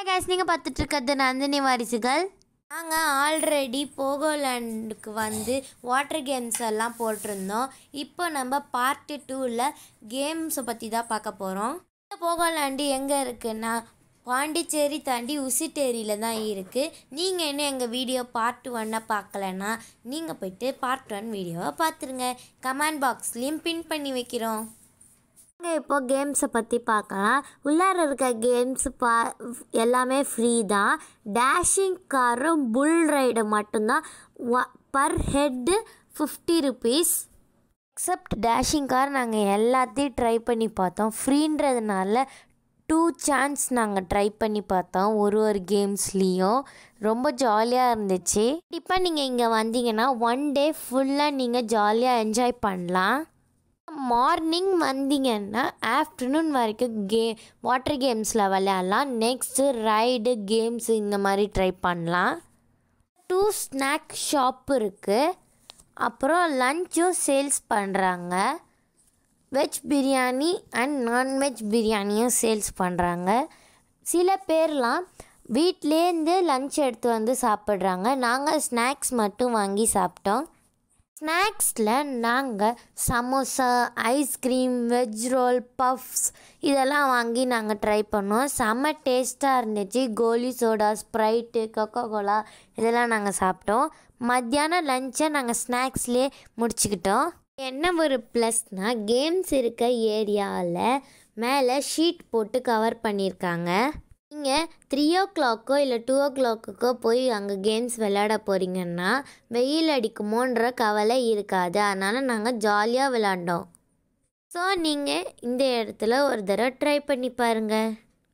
case நீங்கள் பார்த்துட்டு இருக்கிறது நந்தினி வாரிசுகள் நாங்கள் ஆல்ரெடி போகோலேண்டுக்கு வந்து வாட்டர் கேம்ஸ் எல்லாம் போட்டிருந்தோம் இப்போ நம்ம பார்ட்டு டூவில் கேம்ஸை பற்றி தான் பார்க்க போகிறோம் இந்த போகோலேண்டு எங்கே இருக்குன்னா பாண்டிச்சேரி தாண்டி உசிட்டேரியில் தான் இருக்குது நீங்கள் இன்னும் எங்கள் வீடியோ பார்ட் ஒன்னை பார்க்கலன்னா நீங்கள் போயிட்டு பார்ட் ஒன் வீடியோவை பார்த்துருங்க கமெண்ட் பாக்ஸ்லேயும் பின் பண்ணி வைக்கிறோம் நாங்கள் இப்போ கேம்ஸை பற்றி பார்க்கலாம் உள்ளார இருக்க கேம்ஸ் பா எல்லாமே ஃப்ரீ தான் டேஷிங் காரும் புல் ரைடு மட்டும்தான் per head fifty rupees except dashing car நாங்கள் எல்லாத்தையும் ட்ரை பண்ணி பார்த்தோம் ஃப்ரீன்றதுனால டூ சான்ஸ் நாங்கள் ட்ரை பண்ணி பார்த்தோம் ஒரு ஒரு கேம்ஸ்லேயும் ரொம்ப ஜாலியாக இருந்துச்சு இப்போ நீங்கள் இங்கே வந்தீங்கன்னா ஒன் டே ஃபுல்லாக நீங்கள் ஜாலியாக என்ஜாய் பண்ணலாம் மார்னிங் வந்தீங்கன்னா ஆஃப்டர்நூன் வரைக்கும் கே வாட்டர் கேம்ஸில் விளையாடலாம் நெக்ஸ்ட்டு ரைடு கேம்ஸ் இந்த மாதிரி ட்ரை பண்ணலாம் டூ ஸ்நாக் ஷாப் இருக்குது அப்புறம் லஞ்சும் சேல்ஸ் பண்ணுறாங்க வெஜ் பிரியாணி அண்ட் நான்வெஜ் பிரியாணியும் சேல்ஸ் பண்ணுறாங்க சில பேர்லாம் வீட்லேருந்து லஞ்ச் எடுத்து வந்து சாப்பிட்றாங்க நாங்கள் ஸ்நாக்ஸ் மட்டும் வாங்கி சாப்பிட்டோம் ஸ்நாக்ஸில் நாங்கள் samosa ice cream veg roll puffs இதெல்லாம் வாங்கி நாங்கள் ட்ரை பண்ணோம் செம்ம டேஸ்ட்டாக இருந்துச்சு goli soda Sprite Coca Cola இதெல்லாம் நாங்கள் சாப்பிட்டோம் மத்தியானம் லஞ்சை நாங்கள் ஸ்நாக்ஸ்லேயே முடிச்சுக்கிட்டோம் என்ன ஒரு ப்ளஸ்னால் கேம்ஸ் இருக்க ஏரியாவில் மேலே ஷீட் போட்டு கவர் பண்ணியிருக்காங்க நீங்கள் த்ரீ ஓ கிளாக்கோ இல்லை டூ ஓ கிளாக்குக்கோ போய் அங்கே கேம்ஸ் விளையாட போகிறீங்கன்னா வெயில் அடிக்குமோன்ற கவலை இருக்காது அதனால் நாங்கள் ஜாலியாக விளாண்டோம் ஸோ நீங்கள் இந்த இடத்துல ஒரு தடவை ட்ரை பண்ணி பாருங்கள்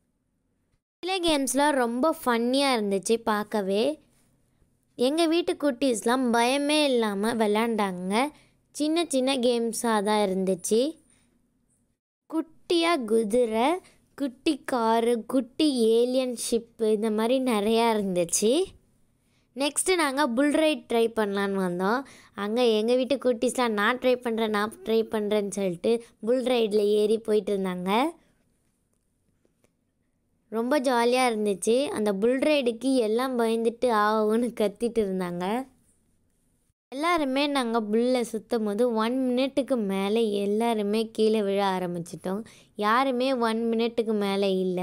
சில கேம்ஸ்லாம் ரொம்ப ஃபன்னியாக இருந்துச்சு பார்க்கவே எங்கள் வீட்டு குட்டீஸ்லாம் பயமே இல்லாமல் விளாண்டாங்க சின்ன சின்ன கேம்ஸாக தான் இருந்துச்சு குட்டியாக குதிரை குட்டி காரு குட்டி ஏலியன் ஷிப்பு இந்த மாதிரி நிறையா இருந்துச்சு நெக்ஸ்ட்டு நாங்கள் புல் ரைட் ட்ரை பண்ணலான்னு வந்தோம் அங்கே எங்கள் வீட்டு குட்டீஸ்லாம் நான் ட்ரை பண்ணுறேன் நான் ட்ரை பண்ணுறேன்னு சொல்லிட்டு புல் ரைடில் ஏறி போயிட்டு இருந்தாங்க ரொம்ப ஜாலியாக இருந்துச்சு அந்த புல் ரைடுக்கு எல்லாம் பயந்துட்டு ஆகும்னு கத்திட்டு இருந்தாங்க எல்லாருமே நாங்கள் புல்லை சுற்றும் போது ஒன் மினிட்டுக்கு மேலே எல்லாருமே கீழே விழ ஆரம்பிச்சிட்டோம் யாருமே ஒன் மினிட்டுக்கு மேலே இல்லை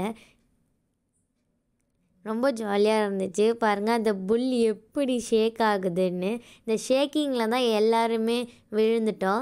ரொம்ப ஜாலியாக இருந்துச்சு பாருங்கள் அந்த புல் எப்படி ஷேக் ஆகுதுன்னு இந்த ஷேக்கிங்கில் தான் எல்லாருமே விழுந்துட்டோம்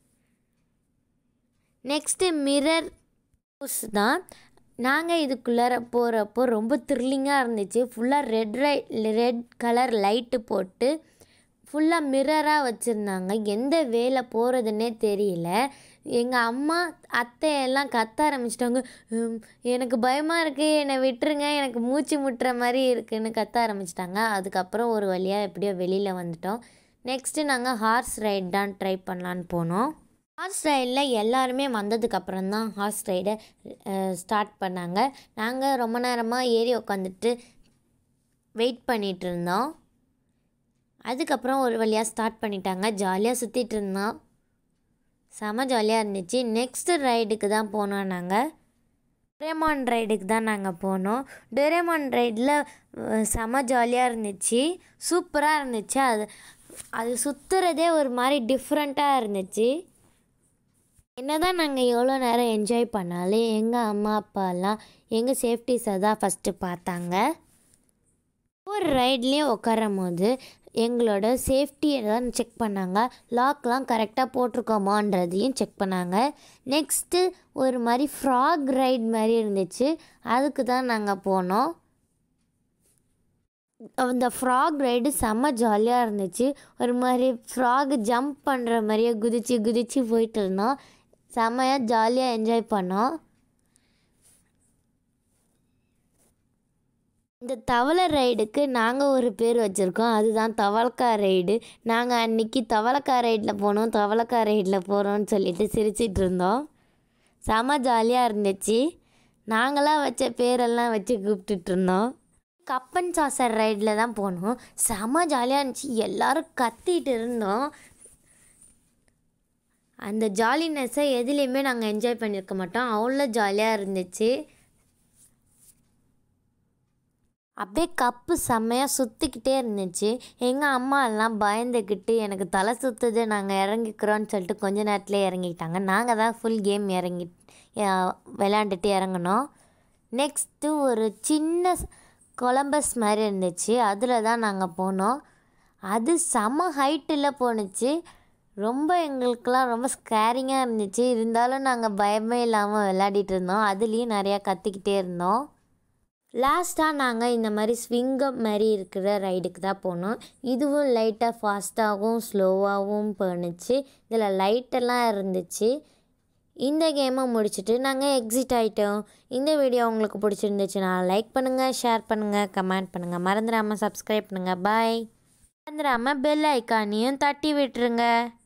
நெக்ஸ்ட்டு மிரர் ஹவுஸ் தான் நாங்கள் இதுக்குள்ளார போகிறப்போ ரொம்ப த்ரில்லிங்காக இருந்துச்சு ஃபுல்லாக ரெட் ரை ரெட் கலர் லைட்டு போட்டு ஃபுல்லாக மிரராக வச்சுருந்தாங்க எந்த வேலை போகிறதுனே தெரியல எங்கள் அம்மா அத்தை எல்லாம் கத்த ஆரம்பிச்சிட்டாங்க எனக்கு பயமாக இருக்குது என்னை விட்டுருங்க எனக்கு மூச்சு முட்டுற மாதிரி இருக்குன்னு கத்த ஆரம்பிச்சிட்டாங்க அதுக்கப்புறம் ஒரு வழியாக எப்படியோ வெளியில் வந்துட்டோம் நெக்ஸ்ட்டு நாங்கள் ஹார்ஸ் ரைட் தான் ட்ரை பண்ணலான்னு போனோம் ஹார்ஸ் ரைடில் எல்லாருமே வந்ததுக்கப்புறம் தான் ஹார்ஸ் ரைடை ஸ்டார்ட் பண்ணாங்க நாங்கள் ரொம்ப நேரமாக ஏறி உட்காந்துட்டு வெயிட் பண்ணிகிட்டு இருந்தோம் அதுக்கப்புறம் ஒரு வழியாக ஸ்டார்ட் பண்ணிட்டாங்க ஜாலியாக சுற்றிட்டு இருந்தோம் செம ஜாலியாக இருந்துச்சு நெக்ஸ்ட்டு ரைடுக்கு தான் போனோம் நாங்கள் டொரேமான் ரைடுக்கு தான் நாங்கள் போனோம் டொரேமான் ரைடில் செம ஜாலியாக இருந்துச்சு சூப்பராக இருந்துச்சு அது அது சுற்றுறதே ஒரு மாதிரி டிஃப்ரெண்ட்டாக இருந்துச்சு என்ன தான் நாங்கள் எவ்வளோ நேரம் என்ஜாய் பண்ணாலும் எங்கள் அம்மா அப்பாலாம் எங்கள் சேஃப்டிஸை தான் ஃபஸ்ட்டு பார்த்தாங்க ஒரு ரைட்லேயும் உட்காரும் போது எங்களோட சேஃப்டியை தான் செக் பண்ணாங்க லாக்லாம் கரெக்டாக போட்டிருக்கோமான்றதையும் செக் பண்ணாங்க நெக்ஸ்ட்டு ஒரு மாதிரி ஃப்ராக் ரைட் மாதிரி இருந்துச்சு அதுக்கு தான் நாங்கள் போனோம் அந்த ஃப்ராக் ரைடு செம்ம ஜாலியாக இருந்துச்சு ஒரு மாதிரி ஃப்ராக் ஜம்ப் பண்ணுற மாதிரியே குதிச்சு குதிச்சு போயிட்டு இருந்தோம் செம்மையாக ஜாலியாக என்ஜாய் பண்ணோம் இந்த தவளை ரைடுக்கு நாங்கள் ஒரு பேர் வச்சுருக்கோம் அதுதான் தவளக்கா ரைடு நாங்கள் அன்றைக்கி தவளக்கா ரைடில் போனோம் தவளக்கா ரைடில் போகிறோம்னு சொல்லிட்டு சிரிச்சிட்டு இருந்தோம் செம ஜாலியாக இருந்துச்சு நாங்களாம் வச்ச பேரெல்லாம் வச்சு கூப்பிட்டுட்டு இருந்தோம் கப்பன் சாசர் ரைடில் தான் போனோம் செம ஜாலியாக இருந்துச்சு எல்லோரும் கத்திட்டு இருந்தோம் அந்த ஜாலினஸ்ஸை எதுலேயுமே நாங்கள் என்ஜாய் பண்ணியிருக்க மாட்டோம் அவ்வளோ ஜாலியாக இருந்துச்சு அப்படியே கப்பு செம்மையாக சுற்றிக்கிட்டே இருந்துச்சு எங்கள் அம்மா எல்லாம் பயந்துக்கிட்டு எனக்கு தலை சுற்றுது நாங்கள் இறங்கிக்கிறோன்னு சொல்லிட்டு கொஞ்ச நேரத்துலேயே இறங்கிக்கிட்டாங்க நாங்கள் தான் ஃபுல் கேம் இறங்கி அஹ், விளையாண்டுட்டு இறங்கினோம் நெக்ஸ்ட்டு ஒரு சின்ன கொலம்பஸ் மாதிரி இருந்துச்சு அதில் தான் நாங்கள் போனோம் அது செம ஹைட்டில் போணுச்சு ரொம்ப எங்களுக்கெல்லாம் ரொம்ப ஸ்கேரிங்காக இருந்துச்சு இருந்தாலும் நாங்கள் பயமே இல்லாமல் விளையாடிட்டு இருந்தோம் அதுலேயும் நிறையா கத்திக்கிட்டே இருந்தோம் லாஸ்ட்டாக நாங்கள் இந்த மாதிரி ஸ்விங்கம் மாதிரி இருக்கிற ரைடுக்கு தான் போனோம் இதுவும் லைட்டாக ஃபாஸ்ட்டாகவும் ஸ்லோவாகவும் போணுச்சு இதில் லைட்டெல்லாம் இருந்துச்சு இந்த கேமை முடிச்சுட்டு நாங்கள் எக்ஸிட் ஆகிட்டோம் இந்த வீடியோ உங்களுக்கு பிடிச்சிருந்துச்சுன்னா லைக் பண்ணுங்கள் ஷேர் பண்ணுங்கள் கமெண்ட் பண்ணுங்கள் மறந்துடாமல் சப்ஸ்கிரைப் பண்ணுங்கள் பாய் மறந்துடாமல் பெல் ஐக்கானையும் தட்டி விட்டுருங்க